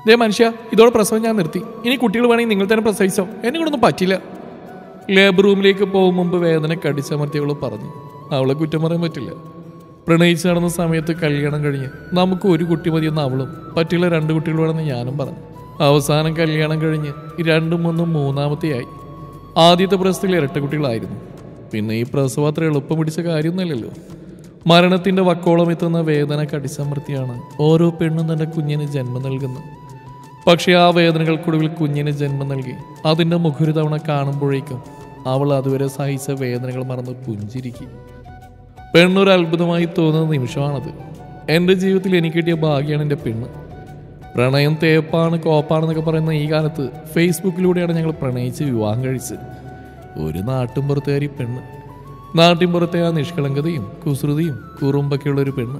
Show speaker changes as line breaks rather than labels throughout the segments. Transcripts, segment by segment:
ദേ മനുഷ്യ ഇതോടെ പ്രസവം ഞാൻ നിർത്തി ഇനി കുട്ടികൾ വേണമെങ്കിൽ നിങ്ങൾ തന്നെ പ്രസവിച്ചോ എന്നെ കൊണ്ടൊന്നും പറ്റില്ല ലേബർ റൂമിലേക്ക് പോകും മുമ്പ് വേദന കടിച്ചമർത്തിയവൾ പറഞ്ഞു അവളെ കുറ്റം പറയാൻ പറ്റില്ല പ്രണയിച്ച് നടന്ന സമയത്ത് കല്യാണം കഴിഞ്ഞ് നമുക്ക് ഒരു കുട്ടി മതിയെന്ന് അവളും പറ്റില്ല രണ്ട് കുട്ടികൾ വേണമെന്ന് ഞാനും പറഞ്ഞു അവസാനം കല്യാണം കഴിഞ്ഞ് രണ്ടും മൂന്നും മൂന്നാമത്തെയായി ആദ്യത്തെ പ്രസവത്തിൽ ഇരട്ട കുട്ടികളായിരുന്നു പിന്നെ ഈ പ്രസവം അത്ര എളുപ്പം പിടിച്ച കാര്യമൊന്നുമല്ലല്ലോ മരണത്തിന്റെ വക്കോളം എത്തുന്ന വേദന കടിച്ചമർത്തിയാണ് ഓരോ പെണ്ണും തന്റെ കുഞ്ഞിന് ജന്മം നൽകുന്നത് പക്ഷേ ആ വേദനകൾക്കൊടുവിൽ കുഞ്ഞിന് ജന്മം നൽകി അതിൻ്റെ മുഖൊരു തവണ കാണുമ്പോഴേക്കും അവൾ അതുവരെ സഹിച്ച വേദനകൾ മറന്ന് പുഞ്ചിരിക്കും പെണ്ണൊരു അത്ഭുതമായി തോന്നുന്ന നിമിഷമാണത് എൻ്റെ ജീവിതത്തിൽ എനിക്ക് കിട്ടിയ ഭാഗ്യമാണ് എൻ്റെ പെണ്ണ് പ്രണയം തേപ്പാണ് കോപ്പാണെന്നൊക്കെ പറയുന്ന ഈ കാലത്ത് ഫേസ്ബുക്കിലൂടെയാണ് ഞങ്ങൾ പ്രണയിച്ച് വിവാഹം കഴിച്ചത് ഒരു നാട്ടിൻപുറത്തുകാരി പെണ്ണ് നാട്ടിൻപുറത്തെ ആ നിഷ്കളങ്കതയും കുസൃതിയും കുറുമ്പൊക്കെയുള്ള ഒരു പെണ്ണ്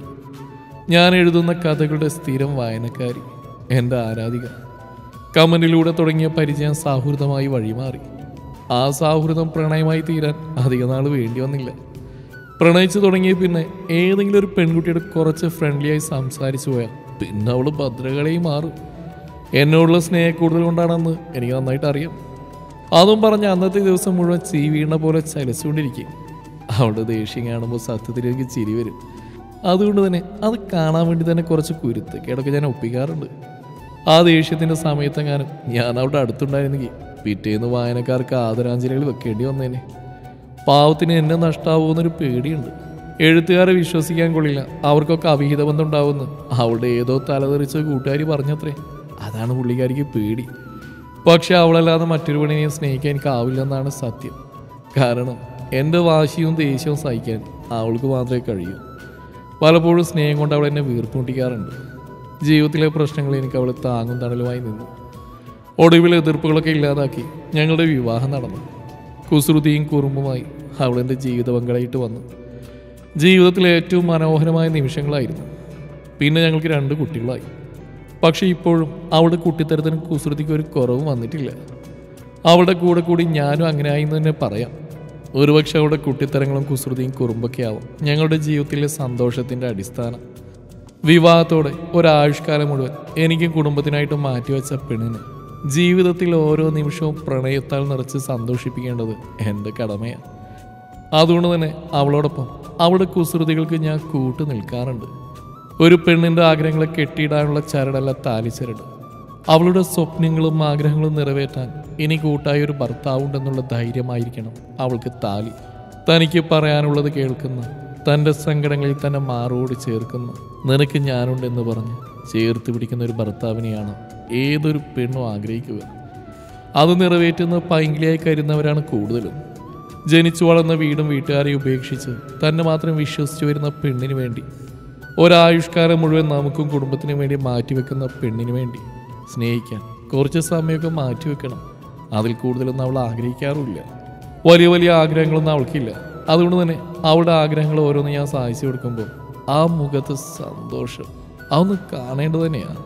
ഞാൻ എഴുതുന്ന കഥകളുടെ സ്ഥിരം വായനക്കാരി എൻ്റെ ആരാധിക കമന്റിലൂടെ തുടങ്ങിയ പരിചയം സൗഹൃദമായി വഴിമാറി ആ സൗഹൃദം പ്രണയമായി തീരാൻ അധിക നാൾ വേണ്ടി വന്നില്ല പ്രണയിച്ചു തുടങ്ങിയ പിന്നെ ഏതെങ്കിലും ഒരു പെൺകുട്ടിയുടെ കുറച്ച് ഫ്രണ്ട്ലിയായി സംസാരിച്ചു പോയാൽ പിന്നെ അവൾ ഭദ്രകളെയും മാറും എന്നോടുള്ള സ്നേഹം കൂടുതൽ കൊണ്ടാണെന്ന് എനിക്ക് നന്നായിട്ട് അറിയാം അതും പറഞ്ഞ അന്നത്തെ ദിവസം മുഴുവൻ ചീ വീണ പോലെ ചലിച്ചുകൊണ്ടിരിക്കും അവളുടെ ദേഷ്യം കാണുമ്പോൾ സത്യത്തിൽ എനിക്ക് ചിരി വരും അതുകൊണ്ട് തന്നെ അത് കാണാൻ വേണ്ടി തന്നെ കുറച്ച് കുരുത്തക്കേടൊക്കെ ഞാൻ ഒപ്പിക്കാറുണ്ട് ആ ദേഷ്യത്തിന്റെ സമയത്തെങ്ങാനും ഞാൻ അവിടെ അടുത്തുണ്ടായിരുന്നെങ്കിൽ പിറ്റേന്ന് വായനക്കാർക്ക് ആദരാഞ്ജലികൾ വെക്കേണ്ടി വന്നേനെ പാവത്തിന് എന്നെ നഷ്ടാവുമെന്നൊരു പേടിയുണ്ട് എഴുത്തുകാരെ വിശ്വസിക്കാൻ കൊള്ളില്ല അവർക്കൊക്കെ അവിഹിത ബന്ധം ഉണ്ടാവുമെന്ന് അവളുടെ ഏതോ തലതെറിച്ച കൂട്ടുകാരി പറഞ്ഞത്രേ അതാണ് പുള്ളിക്കാരിക്ക് പേടി പക്ഷെ അവളല്ലാതെ മറ്റൊരു പെണ്ണിനെ സ്നേഹിക്കാൻ എനിക്കാവില്ലെന്നാണ് സത്യം കാരണം എൻ്റെ വാശിയും ദേഷ്യവും സഹിക്കാൻ അവൾക്ക് മാത്രമേ കഴിയൂ പലപ്പോഴും സ്നേഹം കൊണ്ട് അവൾ എന്നെ വീർപ്പുമുട്ടിക്കാറുണ്ട് ജീവിതത്തിലെ പ്രശ്നങ്ങൾ എനിക്ക് അവൾ താങ്ങും തണലുമായി നിന്നു ഒടുവിൽ എതിർപ്പുകളൊക്കെ ഇല്ലാതാക്കി ഞങ്ങളുടെ വിവാഹം നടന്നു കുസൃതിയും കുറുമ്പുമായി അവൾ എൻ്റെ ജീവിത പങ്കാളിയിട്ട് വന്നു ജീവിതത്തിലെ ഏറ്റവും മനോഹരമായ നിമിഷങ്ങളായിരുന്നു പിന്നെ ഞങ്ങൾക്ക് രണ്ട് കുട്ടികളായി പക്ഷേ ഇപ്പോഴും അവളുടെ കുട്ടിത്തരത്തിനും കുസൃതിക്കും ഒരു കുറവും വന്നിട്ടില്ല അവളുടെ കൂടെ കൂടി ഞാനും അങ്ങനെ ആയി എന്ന് തന്നെ പറയാം ഒരുപക്ഷെ അവളുടെ കുട്ടിത്തരങ്ങളും കുസൃതിയും കുറുമ്പൊക്കെ ആവും ഞങ്ങളുടെ ജീവിതത്തിലെ സന്തോഷത്തിൻ്റെ അടിസ്ഥാനം വിവാഹത്തോടെ ഒരായുഷ്കാലം മുഴുവൻ എനിക്കും കുടുംബത്തിനായിട്ട് മാറ്റിവെച്ച പെണ്ണിന് ജീവിതത്തിൽ ഓരോ നിമിഷവും പ്രണയത്താൽ നിറച്ച് സന്തോഷിപ്പിക്കേണ്ടത് എൻ്റെ കടമയാണ് അതുകൊണ്ട് തന്നെ അവളോടൊപ്പം അവളുടെ കുസൃതികൾക്ക് ഞാൻ കൂട്ടു നിൽക്കാറുണ്ട് ഒരു പെണ്ണിൻ്റെ ആഗ്രഹങ്ങളെ കെട്ടിയിടാനുള്ള ചരടല്ല താലിച്ചരട് അവളുടെ സ്വപ്നങ്ങളും ആഗ്രഹങ്ങളും നിറവേറ്റാൻ ഇനി കൂട്ടായ ഒരു ഭർത്താവുണ്ടെന്നുള്ള ധൈര്യമായിരിക്കണം അവൾക്ക് താലി തനിക്ക് പറയാനുള്ളത് കേൾക്കുന്ന തൻ്റെ സങ്കടങ്ങളിൽ തന്നെ മാറോട് ചേർക്കുന്ന നിനക്ക് ഞാനുണ്ടെന്ന് പറഞ്ഞ് ചേർത്ത് പിടിക്കുന്ന ഒരു ഭർത്താവിനെയാണ് ഏതൊരു പെണ്ണും ആഗ്രഹിക്കുക അത് നിറവേറ്റുന്ന പൈങ്കിളിയായി കരുതുന്നവരാണ് കൂടുതലും ജനിച്ചു വളർന്ന വീടും വീട്ടുകാരെയും ഉപേക്ഷിച്ച് തന്നെ മാത്രം വിശ്വസിച്ചു വരുന്ന പെണ്ണിന് വേണ്ടി ഒരായുഷ്കാലം മുഴുവൻ നമുക്കും കുടുംബത്തിനു വേണ്ടി മാറ്റിവെക്കുന്ന പെണ്ണിന് വേണ്ടി സ്നേഹിക്കാൻ കുറച്ച് സമയമൊക്കെ മാറ്റിവെക്കണം അതിൽ കൂടുതലൊന്നും അവൾ ആഗ്രഹിക്കാറുമില്ല വലിയ വലിയ ആഗ്രഹങ്ങളൊന്നും അവൾക്കില്ല അതുകൊണ്ട് തന്നെ അവളുടെ ആഗ്രഹങ്ങൾ ഓരോന്ന് ഞാൻ സാധിച്ചു കൊടുക്കുമ്പോൾ ആ മുഖത്ത് സന്തോഷം അതൊന്ന് കാണേണ്ടത് തന്നെയാണ്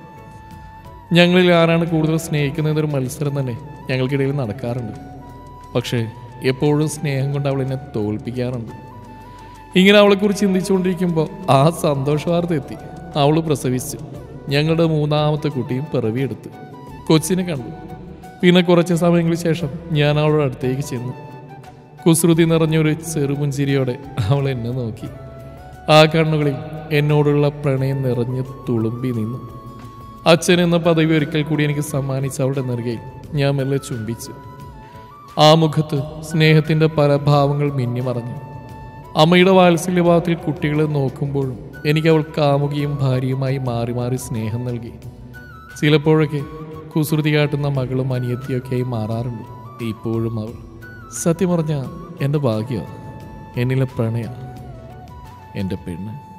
ഞങ്ങളിൽ ആരാണ് കൂടുതൽ സ്നേഹിക്കുന്നതൊരു മത്സരം തന്നെ ഞങ്ങൾക്കിടയിൽ നടക്കാറുണ്ട് പക്ഷേ എപ്പോഴും സ്നേഹം കൊണ്ട് അവൾ എന്നെ തോൽപ്പിക്കാറുണ്ട് ഇങ്ങനെ അവളെക്കുറിച്ച് ചിന്തിച്ചുകൊണ്ടിരിക്കുമ്പോൾ ആ സന്തോഷ വാർത്ത എത്തി അവൾ പ്രസവിച്ചു ഞങ്ങളുടെ മൂന്നാമത്തെ കുട്ടിയും പിറവിയെടുത്ത് കൊച്ചിനെ കണ്ടു പിന്നെ കുറച്ച് സമയങ്ങൾക്ക് ശേഷം ഞാൻ അവളുടെ അടുത്തേക്ക് ചെന്നു കുസൃതി നിറഞ്ഞൊരു ചെറുപുഞ്ചിരിയോടെ അവൾ എന്നെ നോക്കി ആ കണ്ണുകളിൽ എന്നോടുള്ള പ്രണയം നിറഞ്ഞ് തുളുമ്പി നിന്നു അച്ഛൻ എന്ന പദവി ഒരിക്കൽ കൂടി എനിക്ക് സമ്മാനിച്ച അവളുടെ നെറുകയിൽ ഞാൻ മെല്ലെ ചുംബിച്ചു ആ മുഖത്ത് സ്നേഹത്തിന്റെ പല ഭാവങ്ങൾ മിന്നിമറഞ്ഞു അമ്മയുടെ വാത്സല്യഭാവത്തിൽ കുട്ടികളെ നോക്കുമ്പോഴും എനിക്ക് അവൾ കാമുകിയും ഭാര്യയുമായി മാറി മാറി സ്നേഹം നൽകി ചിലപ്പോഴൊക്കെ കുസൃതി കാട്ടുന്ന മകളും അനിയത്തിയൊക്കെയായി മാറാറുണ്ട് ഇപ്പോഴും അവൾ സത്യം പറഞ്ഞ എൻ്റെ ഭാഗ്യമാണ് എന്നിലെ പ്രണയ എൻ്റെ പെണ്ണ്